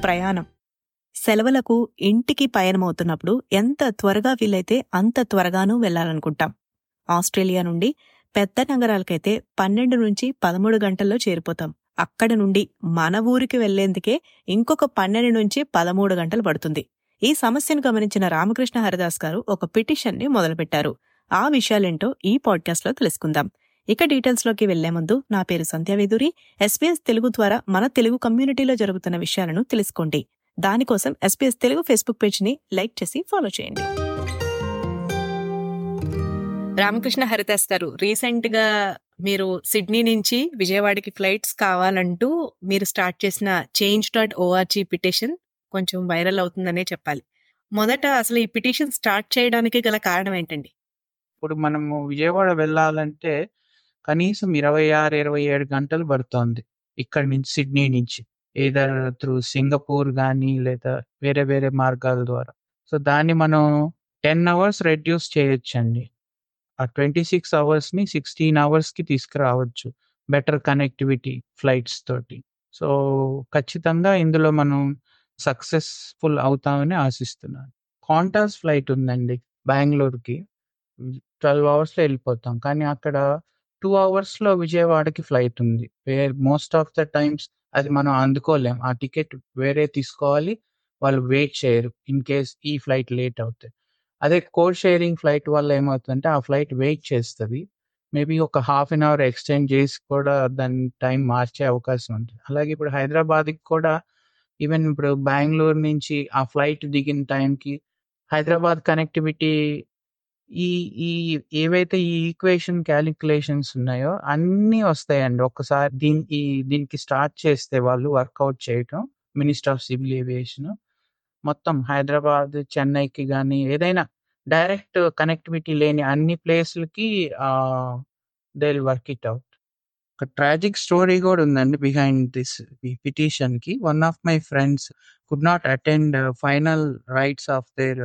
ప్రయాణం సెలవులకు ఇంటికి పయనమవుతున్నప్పుడు ఎంత త్వరగా వీలైతే అంత త్వరగానూ వెళ్లాలనుకుంటాం ఆస్ట్రేలియా నుండి పెద్ద నగరాలకైతే పన్నెండు నుంచి పదమూడు గంటల్లో చేరిపోతాం అక్కడ నుండి మన ఊరికి వెళ్లేందుకే ఇంకొక పన్నెండు నుంచి పదమూడు గంటలు పడుతుంది ఈ సమస్యను గమనించిన రామకృష్ణ హరిదాస్ గారు ఒక పిటిషన్ ని మొదలుపెట్టారు ఆ విషయాలేంటో ఈ పాడ్కాస్ట్ లో తెలుసుకుందాం ఇక డీటెయిల్స్ లోకి వెళ్లే ముందు నా పేరు సంధ్యావేదూరి ఎస్పీఎస్ తెలుగు ద్వారా మన తెలుగు కమ్యూనిటీలో జరుగుతున్న విషయాలను తెలుసుకోండి దానికోసం ఎస్పీఎస్ తెలుగు ఫేస్బుక్ పేజ్ ని లైక్ చేసి ఫాలో చేయండి రామకృష్ణ హరిదాస్ గారు రీసెంట్ గా మీరు సిడ్నీ నుంచి విజయవాడకి ఫ్లైట్స్ కావాలంటూ మీరు స్టార్ట్ చేసిన చేంజ్ డాట్ ఓఆర్జీ పిటిషన్ కొంచెం వైరల్ అవుతుందనే చెప్పాలి మొదట అసలు ఈ పిటిషన్ స్టార్ట్ చేయడానికి గల కారణం ఏంటండి ఇప్పుడు మనము విజయవాడ వెళ్ళాలంటే కనీసం ఇరవై ఆరు ఇరవై ఏడు గంటలు పడుతోంది ఇక్కడ నుంచి సిడ్నీ నుంచి ఏదర్ త్రూ సింగపూర్ కానీ లేదా వేరే వేరే మార్గాల ద్వారా సో దాన్ని మనం టెన్ అవర్స్ రెడ్యూస్ చేయొచ్చండి ఆ ట్వంటీ సిక్స్ అవర్స్ని సిక్స్టీన్ అవర్స్కి తీసుకురావచ్చు బెటర్ కనెక్టివిటీ ఫ్లైట్స్ తోటి సో ఖచ్చితంగా ఇందులో మనం సక్సెస్ఫుల్ అవుతామని ఆశిస్తున్నాను కాంటాస్ ఫ్లైట్ ఉందండి బెంగళూరుకి ట్వెల్వ్ అవర్స్లో వెళ్ళిపోతాం కానీ అక్కడ టూ అవర్స్లో విజయవాడకి ఫ్లైట్ ఉంది where most of the times అది మనం అందుకోలేం ఆ టికెట్ వేరే తీసుకోవాలి వాళ్ళు వెయిట్ చేయరు ఇన్ కేస్ ఈ ఫ్లైట్ లేట్ అవుతాయి అదే కోడ్ షేరింగ్ ఫ్లైట్ వల్ల ఏమవుతుందంటే ఆ ఫ్లైట్ వెయిట్ చేస్తుంది మేబీ ఒక హాఫ్ అన్ అవర్ ఎక్స్టెండ్ చేసి కూడా దాని టైం మార్చే అవకాశం ఉంటుంది అలాగే ఇప్పుడు హైదరాబాద్కి కూడా ఈవెన్ ఇప్పుడు బెంగళూరు నుంచి ఆ ఫ్లైట్ దిగిన టైంకి హైదరాబాద్ కనెక్టివిటీ ఈ ఈ ఏవైతే ఈ ఈక్వేషన్ క్యాలిక్యులేషన్స్ ఉన్నాయో అన్నీ వస్తాయండి ఒక్కసారి దీని ఈ దీనికి స్టార్ట్ చేస్తే వాళ్ళు వర్కౌట్ చేయటం మినిస్టర్ ఆఫ్ సివిల్ ఏవియేషన్ మొత్తం హైదరాబాద్ చెన్నైకి కానీ ఏదైనా డైరెక్ట్ కనెక్టివిటీ లేని అన్ని ప్లేస్లకి దే వర్క్ ఇట్ అవుట్ ఒక ట్రాజిక్ స్టోరీ కూడా ఉందండి బిహైండ్ దిస్ పిటిషన్ కి one of my friends could not attend final rites of their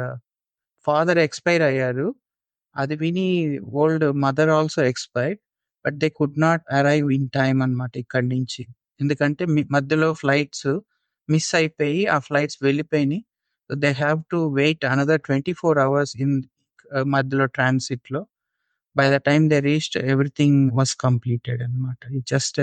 father expire అయ్యారు అది విని old mother also expired but they could not arrive in time అనమాట ఇక్కడి నుంచి ఎందుకంటే మధ్యలో ఫ్లైట్స్ మిస్ అయిపోయి ఆ ఫ్లైట్స్ వెళ్ళిపోయినాయి they have to wait another twenty four hours in మధ్యలో ట్రాన్సిట్ లో by the time they reached everything was completed అనమాట just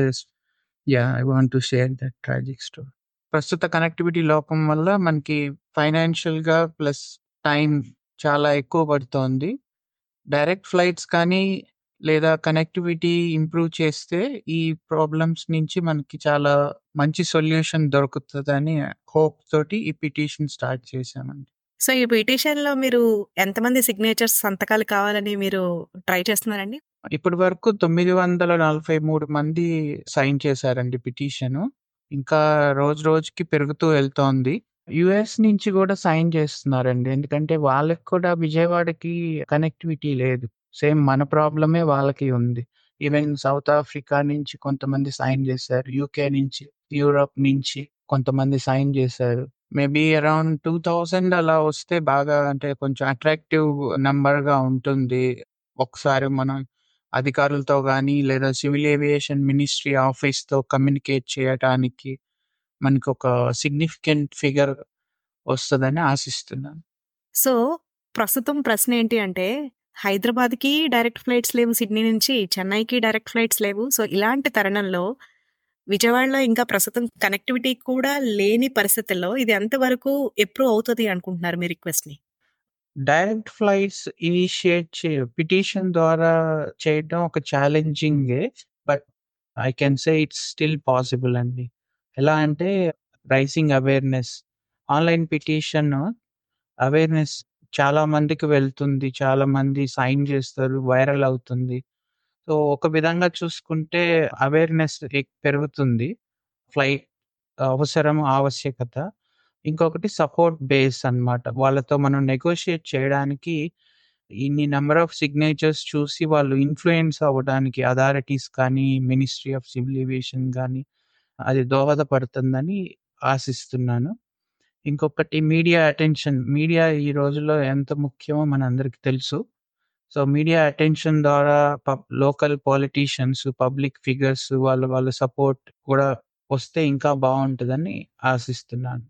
yeah I want to share that tragic story ప్రస్తుత కనెక్టివిటీ లోపం వల్ల మనకి ఫైనాన్షియల్ గా ప్లస్ టైం చాలా ఎక్కువ పడుతోంది డైరెక్ట్ ఫ్లైట్స్ కానీ లేదా కనెక్టివిటీ ఇంప్రూవ్ చేస్తే ఈ ప్రాబ్లమ్స్ నుంచి మనకి చాలా మంచి సొల్యూషన్ దొరుకుతుందని హోప్ తోటి ఈ పిటిషన్ స్టార్ట్ చేశామండి సో ఈ పిటిషన్ లో మీరు ఎంతమంది సిగ్నేచర్స్ సంతకాలు కావాలని మీరు ట్రై చేస్తున్నారండి ఇప్పటి వరకు తొమ్మిది వందల నలభై మూడు మంది సైన్ చేశారండి పిటిషన్ ఇంకా రోజు రోజుకి పెరుగుతూ వెళ్తోంది యుఎస్ నుంచి కూడా సైన్ చేస్తున్నారండి ఎందుకంటే వాళ్ళకి కూడా విజయవాడకి కనెక్టివిటీ లేదు సేమ్ మన ప్రాబ్లమే వాళ్ళకి ఉంది ఈవెన్ సౌత్ ఆఫ్రికా నుంచి కొంతమంది సైన్ చేశారు యూకే నుంచి యూరోప్ నుంచి కొంతమంది సైన్ చేశారు మేబీ అరౌండ్ టూ థౌసండ్ అలా వస్తే బాగా అంటే కొంచెం అట్రాక్టివ్ నంబర్ గా ఉంటుంది ఒకసారి మనం అధికారులతో కానీ లేదా సివిల్ ఏవియేషన్ మినిస్ట్రీ ఆఫీస్ తో కమ్యూనికేట్ చేయడానికి మనకు ఒక సిగ్నిఫికెంట్ ఫిగర్ వస్తుందని ఆశిస్తున్నాను సో ప్రస్తుతం ప్రశ్న ఏంటి అంటే హైదరాబాద్ కి డైరెక్ట్ ఫ్లైట్స్ లేవు సిడ్నీ నుంచి చెన్నైకి డైరెక్ట్ ఫ్లైట్స్ లేవు సో ఇలాంటి తరుణంలో విజయవాడలో ఇంకా ప్రస్తుతం కనెక్టివిటీ కూడా లేని పరిస్థితుల్లో ఇది ఎంతవరకు ఎప్రూవ్ అవుతుంది అనుకుంటున్నారు మీ రిక్వెస్ట్ ని డైరెక్ట్ ఫ్లైట్స్ ఇనిషియేట్ చే పిటిషన్ ద్వారా చేయడం ఒక challenging but I can say it's still possible అండి ఎలా అంటే raising awareness online petition awareness చాలా మందికి వెళ్తుంది చాలా మంది సైన్ చేస్తారు వైరల్ అవుతుంది సో ఒక విధంగా చూసుకుంటే అవేర్నెస్ పెరుగుతుంది ఫ్లైట్ అవసరం ఆవశ్యకత ఇంకొకటి సపోర్ట్ బేస్ అన్నమాట వాళ్ళతో మనం నెగోషియేట్ చేయడానికి ఇన్ని నెంబర్ ఆఫ్ సిగ్నేచర్స్ చూసి వాళ్ళు ఇన్ఫ్లుయెన్స్ అవ్వడానికి అథారిటీస్ కానీ మినిస్ట్రీ ఆఫ్ సివిల్ ఏవియేషన్ కానీ అది దోహదపడుతుందని ఆశిస్తున్నాను ఇంకొకటి మీడియా అటెన్షన్ మీడియా ఈ రోజుల్లో ఎంత ముఖ్యమో మనందరికి తెలుసు సో మీడియా అటెన్షన్ ద్వారా లోకల్ పాలిటీషియన్స్ పబ్లిక్ ఫిగర్స్ వాళ్ళ వాళ్ళ సపోర్ట్ కూడా వస్తే ఇంకా బాగుంటుందని ఆశిస్తున్నాను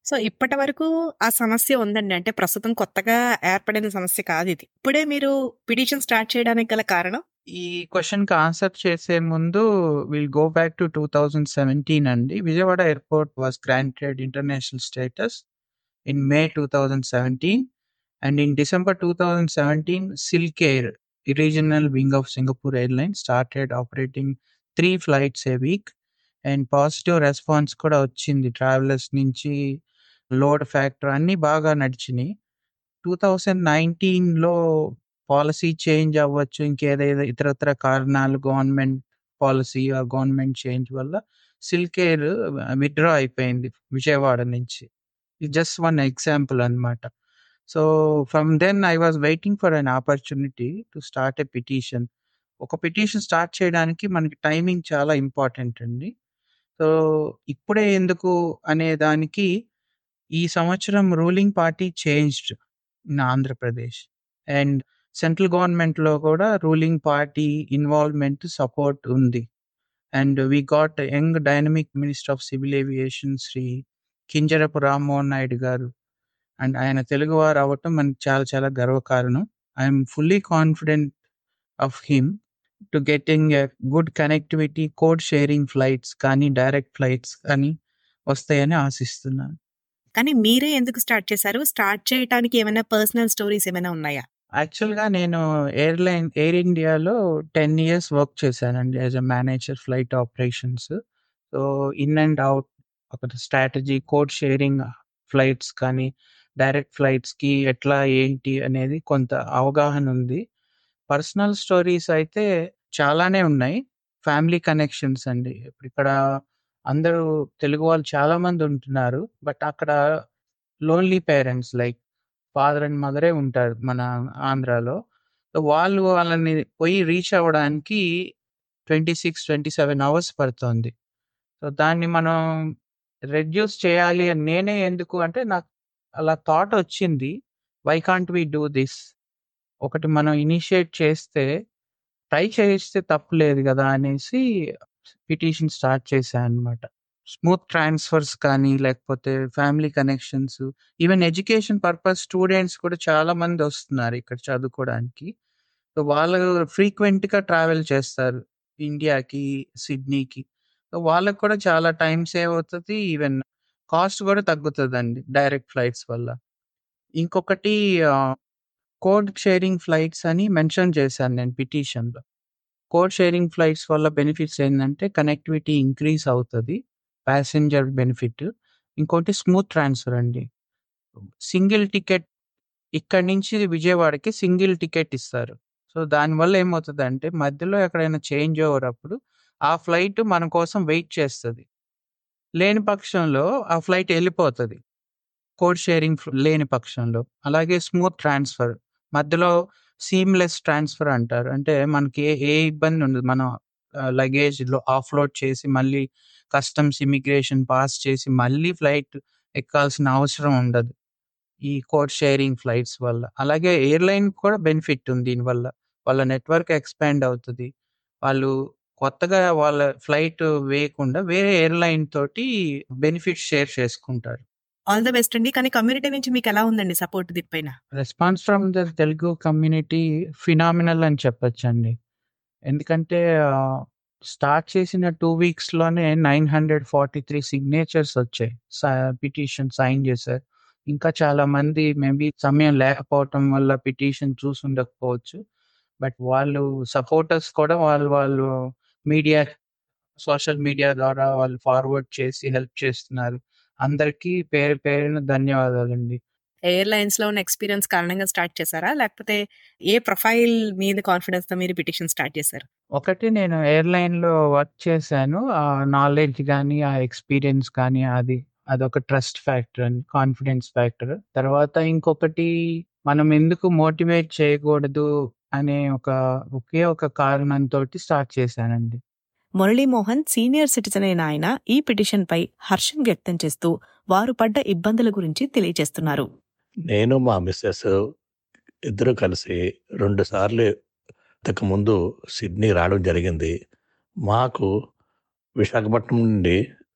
సో ఇప్పటి వరకు ఆ సమస్య ఉందండి. అంటే ప్రస్తుతం కొత్తగా ఏర్పడిన సమస్య కాదిది. ఇప్పుడే మీరు పిటిషన్ స్టార్ట్ చేయడానికి గల కారణం? ఈ క్వెషన్‌కి ఆన్సర్ చేసే ముందు విల్ గో బ్యాక్ టు 2017 అండి. Vijayawada airport was granted international status in May 2017 and in December 2017 Silk Air regional wing of Singapore airlines started operating 3 flights a week and positive response కూడా వచ్చింది. Travellers నుంచి load factor అన్నీ బాగా నడిచినియి. 2019లో policy change అవ్వచ్చు. ఇంకేదేదో ఇతరత్ర కారణాలు government policy or government change వల్ల సిల్క్ ఎయిర్ విత్‌డ్రా అయిపోయింది విజయవాడ నుంచి. ఇది జస్ట్ వన్ ఎగ్జాంపుల్ అన్నమాట. So, from then I was waiting for an opportunity to start a petition. ఒక పిటిషన్ స్టార్ట్ చేయడానికి మనకి టైమింగ్ చాలా ఇంపార్టెంట్ అండి. సో, ఇప్పుడే ఎందుకు అనే దానికి ఈ సంవత్సరం ruling party changed in Andhra Pradesh. And central గవర్నమెంట్‌లో కూడా రూలింగ్ పార్టీ ఇన్వాల్వ్‌మెంట్ సపోర్ట్ ఉంది. And we got young dynamic minister of civil aviation Shri Kinjarapu Rammohan Naidu garu. And ఆయన తెలుగువారు అవ్వటం మనకి చాలా చాలా గర్వకారణం. I am fully confident of him to getting a good connectivity code sharing flights కానీ, డైరెక్ట్ ఫ్లైట్స్ కానీ వస్తాయని ఆశిస్తున్నాను. కానీ మీరే ఎందుకు స్టార్ట్ చేశారు? స్టార్ట్ చేయటానికి ఏమైనా పర్సనల్ స్టోరీస్ ఏమైనా ఉన్నాయా? యాక్చువల్‌గా నేను ఎయిర్‌లైన్ ఎయిర్ ఇండియాలో 10 ఇయర్స్ వర్క్ చేశానండి as a manager flight operations. So, in and out ఒక స్ట్రాటజీ కోడ్ షేరింగ్ ఫ్లైట్స్ కానీ, డైరెక్ట్ ఫ్లైట్స్‌కి ఎట్లా ఏంటి అనేది కొంత అవగాహన ఉంది. పర్సనల్ స్టోరీస్ అయితే చాలానే ఉన్నాయి. ఫ్యామిలీ కనెక్షన్స్ అండి. ఇక్కడ అందరూ తెలుగు వాళ్ళు చాలా మంది ఉంటున్నారు. బట్ అక్కడ lonely parents like father and మదరే ఉంటారు మన ఆంధ్రాలో. సో, వాళ్ళు వాళ్ళని పోయి రీచ్ అవ్వడానికి 26, 27 అవర్స్ పడుతోంది. సో, దాన్ని మనం రెడ్యూస్ చేయాలి అని నేనే ఎందుకు అంటే నాకు అలా థాట్ వచ్చింది. Why can't we do this? ఒకటి మనం ఇనిషియేట్ చేస్తే ట్రై చేస్తే తప్పు లేదు గదా! అనేసి పిటిషన్ స్టార్ట్ చేశా అన్నమాట. స్మూత్ ట్రాన్స్‌ఫర్స్ కానీ, లేకపోతే family connections, even education purpose students కూడా చాలా మంది వస్తున్నారు ఇక్కడ చదువుకోవడానికి. సో, వాళ్ళు ఫ్రీక్వెంట్‌గా ట్రావెల్ చేస్తారు ఇండియాకి, సిడ్నీకి. సో, వాళ్ళకి కూడా చాలా టైమ్ సేవ్ అవుతది. ఈవెన్ కాస్ట్ కూడా తగ్గుతదండి డైరెక్ట్ ఫ్లైట్స్ వల్ల. ఇంకొకటి ఆహ్, కోడ్ షేరింగ్ ఫ్లైట్స్ అని మెన్షన్ చేశాను నేను పిటిషన్‌లో. కోడ్ షేరింగ్ ఫ్లైట్స్ వల్ల బెనిఫిట్స్ ఏందంటే కనెక్టివిటీ ఇంక్రీజ్ అవుతది. Passenger benefit. ఇంకోటి స్మూత్ ట్రాన్స్‌ఫర్ అండి. సింగిల్ టికెట్ ఇక్కడి నుంచి విజయవాడకి సింగిల్ టికెట్ ఇస్తారు. సో, దానివల్ల ఏమవుతదంటే మధ్యలో ఎక్కడైనా చేంజ్ ఓవర్ అప్పుడు ఆ ఫ్లైట్ మన కోసం వెయిట్ చేస్తది. లేని పక్షంలో ఆ ఫ్లైట్ ఎళ్ళిపోతది. కోడ్ షేరింగ్ ఫ్ లేని పక్షంలో. అలాగే స్మూత్ ట్రాన్స్‌ఫర్. మధ్యలో సీమ్‌లెస్ ట్రాన్స్‌ఫర్ అంటారు. అంటే మనకి ఏ ఏ ఇబ్బంది ఉండదు. మనం ఆహ్, లగేజ్‌లో ఆఫ్‌లోడ్ చేసి మళ్ళీ కస్టమ్స్, ఇమిగ్రేషన్ పాస్ చేసి మళ్ళీ ఫ్లైట్ ఎక్కాల్సిన అవసరం ఉండదు. ఈ కోడ్ షేరింగ్ ఫ్లైట్స్ వల్ల. అలాగే ఎయిర్‌లైన్‌కి కూడా బెనిఫిట్ ఉంది దీనివల్ల. వాళ్ళ నెట్వర్క్ ఎక్స్‌పాండ్ అవుతది. వాళ్ళు కొత్తగా వాళ్ళ ఫ్లైట్ వేయకుండా వేరే ఎయిర్‌లైన్ తోటి బెనిఫిట్స్ షేర్ చేసుకుంటారు. ఆల్ ద బెస్ట్ అండి. కానీ కమ్యూనిటీ నుంచి మీకెలా ఉందండి సపోర్ట్ దీనిపైన? Response from the Telugu community phenomenal అని చెప్పొచ్చండి. ఎందుకంటే ఆహ్, స్టార్ట్ చేసిన 2 వీక్స్‌లోనే 943 సిగ్నేచర్స్ వచ్చాయి. స పిటిషన్ సైన్ చేశారు. ఇంకా చాలా మంది మేబీ సమయం లేకపోవటం వల్ల పిటిషన్ చూసుండకపోవచ్చు. బట్ వాళ్ళు సపోర్టర్స్ కూడా వాళ్ళు వాళ్ళు మీడియా సోషల్ మీడియా ద్వారా వాళ్ళు ఫార్వర్డ్ చేసి హెల్ప్ చేస్తున్నారు. అందరికీ పేరు పేరున ధన్యవాదాలండి. ఎయిర్‌లైన్స్‌లో ఉన్న ఎక్స్‌పీరియన్స్ కారణంగా స్టార్ట్ చేశారా? లేకపోతే ఏ ప్రొఫైల్ మీద కాన్ఫిడెన్స్‌తో మీరు పిటిషన్ స్టార్ట్ చేశారు? ఒకటి నేను ఎయిర్‌లైన్‌లో వర్క్ చేశాను. ఆ నాలెడ్జ్ గాని, ఆ ఎక్స్‌పీరియన్స్ కానీ అది అదొక ట్రస్ట్ ఫ్యాక్టర్ అండి. Confidence factor. తర్వాత ఇంకొకటి మనం ఎందుకు మోటివేట్ చేయకూడదు అనే ఒక ఒకే ఒక కారణంతోటి స్టార్ట్ చేశానండి. మురళీమోహన్ సీనియర్ సిటిజన్ అయిన ఆయన ఈ పిటిషన్‌పై హర్షం వ్యక్తం చేస్తూ వారు పడ్డ ఇబ్బందుల గురించి తెలియజేస్తున్నారు. నేను మా మిసెస్ ఇద్దరు కలిసి 2 సార్లు ఇంతకుముందు సిడ్నీ రావడం జరిగింది. మాకు విశాఖపట్నం నుండి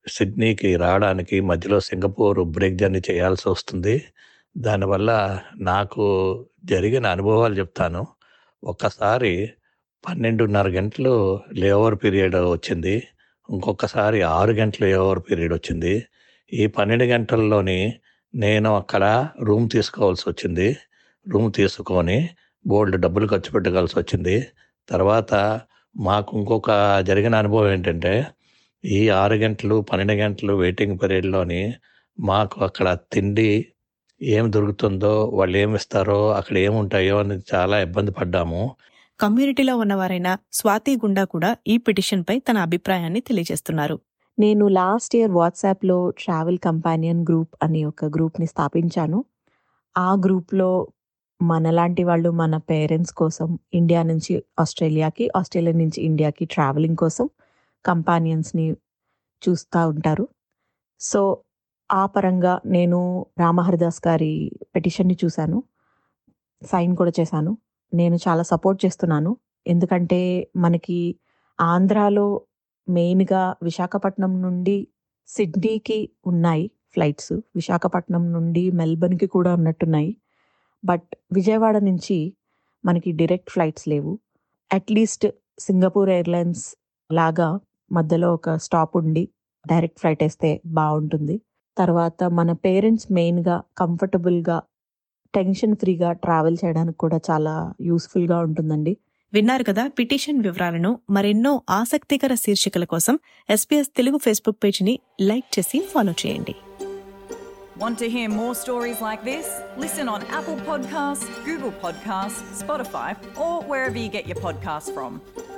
సిడ్నీకి రావడానికి మధ్యలో సింగపూర్ బ్రేక్ జర్నీ చేయాల్సి వస్తుంది దానివల్ల నాకు జరిగిన అనుభవాలు చెప్తాను ఒక్కసారి పన్నెండున్నర గంటలు లేఓవర్ పీరియడ్ వచ్చింది ఇంకొకసారి ఆరు గంటలు లేఓవర్ పీరియడ్ వచ్చింది ఈ పన్నెండు గంటల్లోని నేను అక్కడ రూమ్ తీసుకోవాల్సి వచ్చింది రూమ్ తీసుకొని బోల్డ్ డబ్బులు ఖర్చు పెట్టాల్సి వచ్చింది తర్వాత మాకు ఇంకొక జరిగిన అనుభవం ఏంటంటే ఈ ఆరు గంటలు పన్నెండు గంటలు వెయిటింగ్ పీరియడ్లోని మాకు అక్కడ తిండి ఏం దొరుకుతుందో వాళ్ళు ఏమి ఇస్తారో అక్కడ ఏముంటాయో అని చాలా ఇబ్బంది పడ్డాము కమ్యూనిటీలో ఉన్నవారైన స్వాతి గుండా కూడా ఈ పిటిషన్పై తన అభిప్రాయాన్ని తెలియజేస్తున్నారు నేను లాస్ట్ ఇయర్ వాట్సాప్లో ట్రావెల్ కంపానియన్ గ్రూప్ అని ఒక గ్రూప్ని స్థాపించాను ఆ గ్రూప్లో మనలాంటి వాళ్ళు మన పేరెంట్స్ కోసం ఇండియా నుంచి ఆస్ట్రేలియాకి ఆస్ట్రేలియా నుంచి ఇండియాకి ట్రావెలింగ్ కోసం కంపానియన్స్ని చూస్తూ ఉంటారు సో ఆ పరంగా నేను రామహరిదాస్ గారి పెటిషన్ని చూశాను సైన్ కూడా చేశాను నేను చాలా సపోర్ట్ చేస్తున్నాను ఎందుకంటే మనకి ఆంధ్రాలో మెయిన్గా విశాఖపట్నం నుండి సిడ్నీకి ఉన్నాయి ఫ్లైట్స్ విశాఖపట్నం నుండి మెల్బర్న్కి కూడా ఉన్నట్టున్నాయి బట్ విజయవాడ నుంచి మనకి డైరెక్ట్ ఫ్లైట్స్ లేవు అట్లీస్ట్ సింగపూర్ ఎయిర్లైన్స్ లాగా మధ్యలో ఒక స్టాప్ ఉండి డైరెక్ట్ ఫ్లైట్ వేస్తే బాగుంటుంది తర్వాత మన పేరెంట్స్ మెయిన్గా కంఫర్టబుల్గా టెన్షన్ ఫ్రీగా ట్రావెల్ చేయడానికి కూడా చాలా యూస్ఫుల్గా ఉంటుందండి విన్నారు కదా పిటిషన్ వివరాలను మరెన్నో ఆసక్తికర శీర్షికల కోసం ఎస్పీఎస్ తెలుగు ఫేస్బుక్ పేజీని లైక్ చేసి ఫాలో చేయండి Want to hear more stories like this? Listen on Apple Podcasts, Google Podcasts, Spotify, or wherever you get your podcasts from.